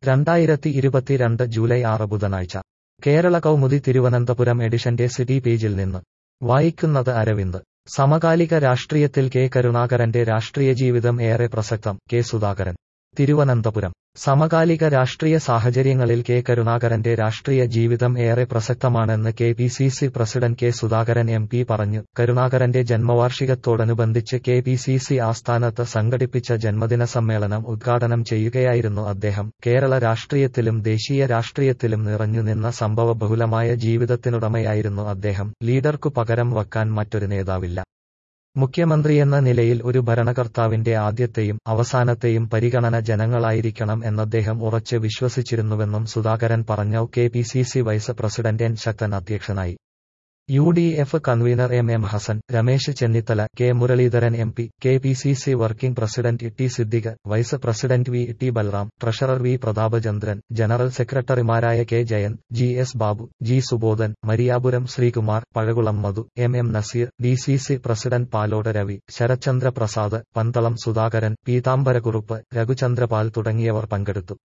രണ്ടായിരത്തി ഇരുപത്തിരണ്ട് ജൂലൈ ആറ് ബുധനാഴ്ച കേരള കൗമുദി തിരുവനന്തപുരം എഡിഷന്റെ സിറ്റി പേജിൽ നിന്ന് വായിക്കുന്നത് അരവിന്ദ് സമകാലിക രാഷ്ട്രീയത്തിൽ കെ കരുണാകരന്റെ രാഷ്ട്രീയ ജീവിതം ഏറെ പ്രസക്തം കെ സുധാകരൻ തിരുവനന്തപുരം സമകാലിക രാഷ്ട്രീയ സാഹചര്യങ്ങളിൽ കെ കരുണാകരന്റെ രാഷ്ട്രീയ ജീവിതം ഏറെ പ്രസക്തമാണെന്ന് K P C C president K Sudhakaran M P പറഞ്ഞു കരുണാകരന്റെ ജന്മവാർഷികത്തോടനുബന്ധിച്ച് കെ പി സി സി ആസ്ഥാനത്ത് സംഘടിപ്പിച്ച ജന്മദിന സമ്മേളനം ഉദ്ഘാടനം ചെയ്യുകയായിരുന്നു അദ്ദേഹം കേരള രാഷ്ട്രീയത്തിലും ദേശീയ രാഷ്ട്രീയത്തിലും നിറഞ്ഞുനിന്ന സംഭവബഹുലമായ ജീവിതത്തിനുടമയായിരുന്നു അദ്ദേഹം ലീഡർക്കു പകരം വയ്ക്കാൻ മറ്റൊരു നേതാവില്ല മുഖ്യമന്ത്രിയെന്ന നിലയിൽ ഒരു ഭരണകർത്താവിന്റെ ആദ്യത്തെയും അവസാനത്തെയും പരിഗണന ജനങ്ങളായിരിക്കണം എന്നദ്ദേഹം ഉറച്ച് വിശ്വസിച്ചിരുന്നുവെന്നും സുധാകരൻ പറഞ്ഞു K P C C vice president N Sakthan അധ്യക്ഷനായി U D F convener M M Hassan Ramesh Chennithala K Muraleedharan M P K P C C working president T Siddique vice president V T Balram treasurer V Prathapachandran general സെക്രട്ടറിമാരായ K Jayanth G S Babu G Subodhan Mariyapuram Sreekumar Pazhakulam Madhu M M Naseer D C C president Palode Ravi Sarathchandra Prasad Pandalam Sudhakaran Peethambarakurup രഘുചന്ദ്രപാൽ തുടങ്ങിയവർ പങ്കെടുത്തു